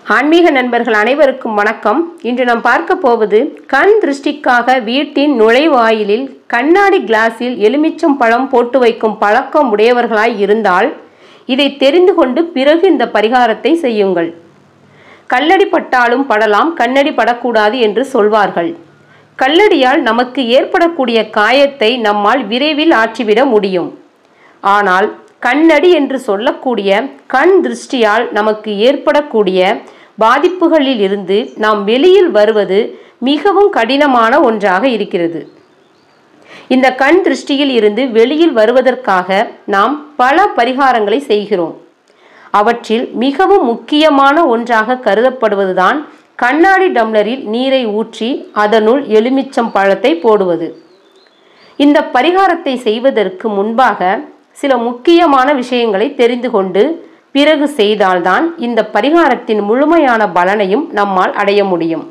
ஆன்மீக நண்பர்கள் அனைவருக்கும் வணக்கம் இன்று நாம் பார்க்க போவது கண் திருஷ்டிக்காக வீட்டின் நுழைவாயிலில் கண்ணாடி கிளாஸில் எலுமிச்சம் பழம் போட்டு வைக்கும் பழக்கம் உடையவர்களாய் இருந்தால் இதை தெரிந்து கொண்டு பிறகு இந்த பரிகாரத்தை செய்யுங்கள் கல்லடி பட்டாலும் படலாம் கண்ணடி படக்கூடாது என்று சொல்வார்கள் கல்லடியால் நமக்கு ஏற்படக்கூடிய காயத்தை நம்மால் விரைவில் ஆற்றிவிட முடியும் ஆனால் கண்ணடி என்று சொல்லக்கூடிய கண் திருஷ்டியால் நமக்கு ஏற்படக்கூடிய பாதிப்புகளில் இருந்து நாம் வெளியில் வருவது மிகவும் கடினமான ஒன்றாக இருக்கிறது இந்த கண் திருஷ்டியில் இருந்து வெளியில் வருவதற்காக நாம் பல பரிகாரங்களை செய்கிறோம் அவற்றில் மிகவும் முக்கியமான ஒன்றாக கருதப்படுவதுதான் கண்ணாடி டம்ளரில் நீரை ஊற்றி அதனுள் எலுமிச்சம் பழத்தை போடுவது இந்த பரிகாரத்தை செய்வதற்கு முன்பாக சில முக்கியமான விஷயங்களை தெரிந்து கொண்டு பிறகு செய்தால்தான் இந்த பரிகாரத்தின் முழுமையான பலனையும் நம்மால் அடைய முடியும்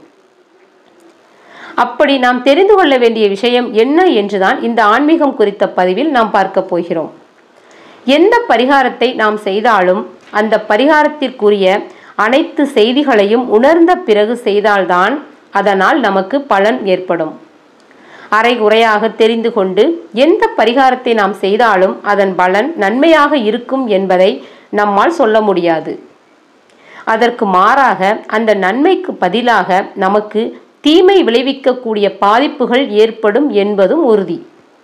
அப்படி நாம் தெரிந்து கொள்ள வேண்டிய விஷயம் என்ன என்றுதான் இந்த ஆன்மீகம் குறித்த பதிவில் நாம் பார்க்க போகிறோம் எந்த பரிகாரத்தை நாம் செய்தாலும் அந்த பரிகாரத்திற்குரிய அனைத்து செய்திகளையும் உணர்ந்த பிறகு செய்தால்தான் அதனால் நமக்கு பலன் ஏற்படும் அரை குறையாக தெரிந்து கொண்டு எந்த பரிகாரத்தை நாம் செய்தாலும் அதன் பலன் நன்மையாக இருக்கும் என்பதை நம்மால் சொல்ல முடியாது அதற்கு மாறாக அந்த நன்மைக்கு பதிலாக நமக்கு தீமை விளைவிக்கக்கூடிய பாதிப்புகள் ஏற்படும் என்பதும் உறுதி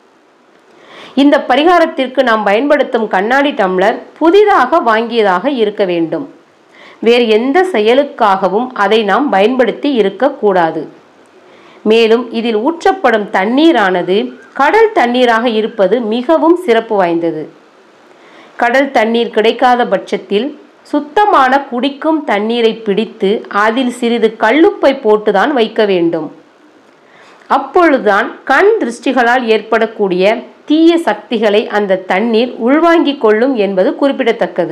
இந்த பரிகாரத்திற்கு நாம் பயன்படுத்தும் கண்ணாடி டம்ளர் புதிதாக வாங்கியதாக இருக்க வேண்டும் வேறு எந்த செயலுக்காகவும் அதை நாம் பயன்படுத்தி இருக்கக்கூடாது மேலும் இதில் ஊற்றப்படும் தண்ணீரானது கடல் தண்ணீராக இருப்பது மிகவும் சிறப்பு வாய்ந்தது கடல் தண்ணீர் கிடைக்காத பட்சத்தில் சுத்தமான குடிக்கும் தண்ணீரை பிடித்து அதில் சிறிது கல்லுப்பை போட்டுதான் வைக்க வேண்டும் அப்பொழுதுதான் கண் திருஷ்டிகளால் ஏற்படக்கூடிய தீய சக்திகளை அந்த தண்ணீர் உள்வாங்கிக் கொள்ளும் என்பது குறிப்பிடத்தக்கது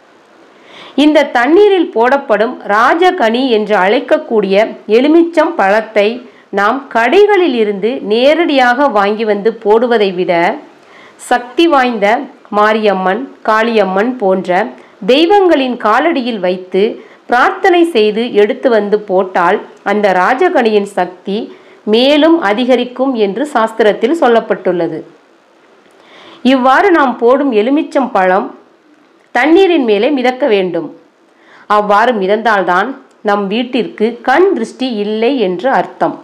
இந்த தண்ணீரில் போடப்படும் ராஜகனி என்று அழைக்கக்கூடிய எலுமிச்சம் பழத்தை நாம் கடைகளில் இருந்து நேரடியாக வாங்கி வந்து போடுவதை விட சக்தி வாய்ந்த மாரியம்மன் காளியம்மன் போன்ற தெய்வங்களின் காலடியில் வைத்து பிரார்த்தனை செய்து எடுத்து வந்து போட்டால் அந்த ராஜகனியின் சக்தி மேலும் அதிகரிக்கும் என்று சாஸ்திரத்தில் சொல்லப்பட்டுள்ளது இவ்வாறு நாம் போடும் எலுமிச்சம் பழம் தண்ணீரின் மேலே மிதக்க வேண்டும் அவ்வாறு மிதந்தால்தான் நம் வீட்டிற்கு கண் திருஷ்டி இல்லை என்று அர்த்தம்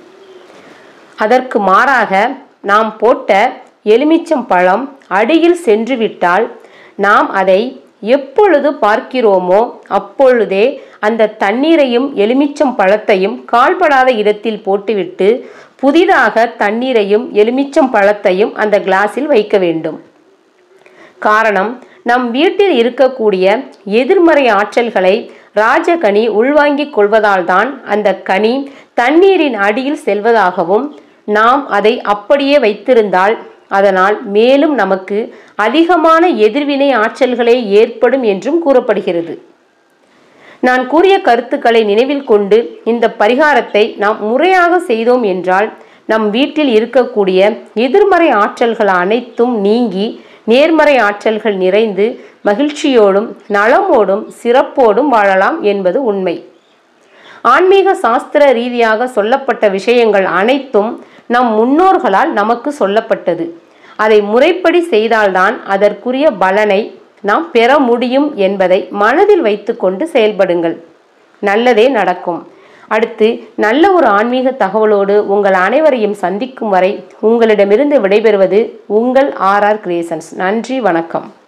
அதற்கு மாறாக நாம் போட்ட எலுமிச்சம் பழம் அடியில் சென்றுவிட்டால் நாம் அதை எப்பொழுது பார்க்கிறோமோ அப்பொழுதே அந்த தண்ணீரையும் எலுமிச்சம் பழத்தையும் கால்படாத இடத்தில் போட்டுவிட்டு புதிதாக தண்ணீரையும் எலுமிச்சம் பழத்தையும் அந்த கிளாஸில் வைக்க வேண்டும் காரணம் நம் வீட்டில் இருக்கக்கூடிய எதிர்மறை ஆற்றல்களை ராஜகனி உள்வாங்கிக் கொள்வதால் தான் அந்த கனி தண்ணீரின் அடியில் செல்வதாகவும் நாம் அதை அப்படியே வைத்திருந்தால் அதனால் மேலும் நமக்கு அதிகமான எதிர்வினை ஆற்றல்களே ஏற்படும் என்றும் கூறப்படுகிறது நான் கூறிய கருத்துக்களை நினைவில் கொண்டு இந்த பரிகாரத்தை நாம் முறையாக செய்தோம் என்றால் நம் வீட்டில் இருக்கக்கூடிய எதிர்மறை ஆற்றல்கள் அனைத்தும் நீங்கி நேர்மறை ஆற்றல்கள் நிறைந்து மகிழ்ச்சியோடும் நலமோடும் சிறப்போடும் வாழலாம் என்பது உண்மை ஆன்மீக சாஸ்திர ரீதியாக சொல்லப்பட்ட விஷயங்கள் அனைத்தும் நம் முன்னோர்களால் நமக்கு சொல்லப்பட்டது அதை முறைப்படி செய்தால்தான் அதற்குரிய பலனை நாம் பெற முடியும் என்பதை மனதில் வைத்துக்கொண்டு செயல்படுங்கள் நல்லதே நடக்கும் அடுத்து நல்ல ஒரு ஆன்மீக தகவலோடு உங்கள் அனைவரையும் சந்திக்கும் வரை உங்களிடமிருந்து விடைபெறுவது உங்கள் ஆர் ஆர் கிரியேஷன்ஸ் நன்றி வணக்கம்